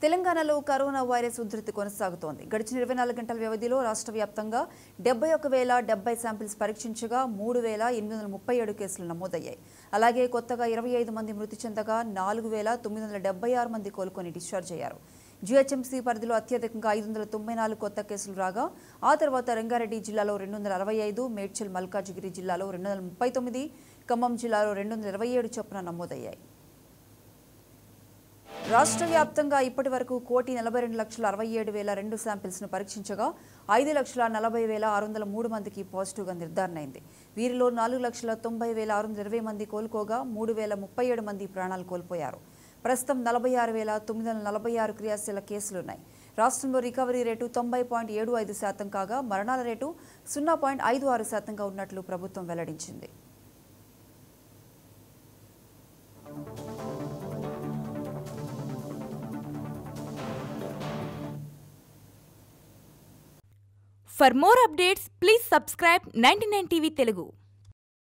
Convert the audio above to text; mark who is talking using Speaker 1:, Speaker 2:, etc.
Speaker 1: తెలంగాణలో corona virus ఉధృతి కొనసాగుతోంది గడిచిన ఇరవై నాలుగు గంటల వ్యవధిలో రాష్ట్ర వ్యాప్తంగా డెబ్బై ఒక వేల డెబ్బై శాంపిల్స్ పరీక్షించగా మూడు వేల ఎనిమిది వందల ముప్పై ఏడు కేసులు నమోదయ్యాయి అలాగే కొత్తగా ఇరవై ఐదు మంది మృతి చెందగా నాలుగు వేల తొమ్మిది వందల డెబ్బై ఆరు మంది కోలుకొని డిశ్చార్జ్ అయ్యారు జీహెచ్ఎంసీ పరిధిలో అత్యధికంగా ఐదు వందల తొంభై నాలుగు కొత్త కేసులు రాగా ఆ తర్వాత రంగారెడ్డి జిల్లాలో రెండు వందల అరవై ఐదు మేడ్చల్ మల్కాజిగిరి జిల్లాలో రెండు వందల ముప్పై తొమ్మిది ఖమ్మం జిల్లాలో రెండు వందల ఇరవై ఏడు చొప్పున నమోదయ్యాయి రాష్ట్ర వ్యాప్తంగా ఇప్పటి వరకు కోటి నలభై రెండు లక్షల అరవై ఏడు వేల రెండు శాంపిల్స్ను పరీక్షించగా ఐదు లక్షల నలభై వేల ఆరు వందల మూడు మందికి పాజిటివ్గా నిర్ధారణ అయింది వీరిలో నాలుగు లక్షల తొంభై వేల ఆరు వందల ఇరవై మంది కోలుకోగా మూడు వేల ముప్పై ఏడు మంది ప్రాణాలు కోల్పోయారు ప్రస్తుతం నలభై ఆరు వేల తొమ్మిది వందల నలభై ఆరు క్రియాశీల కేసులున్నాయి రాష్ట్రంలో రికవరీ రేటు తొంభై పాయింట్ ఏడు ఐదు శాతం కాగా మరణాల రేటు సున్నా పాయింట్ ఐదు ఆరు శాతంగా ఉన్నట్లు ప్రభుత్వం వెల్లడించింది
Speaker 2: For more updates, please subscribe 99 TV Telugu.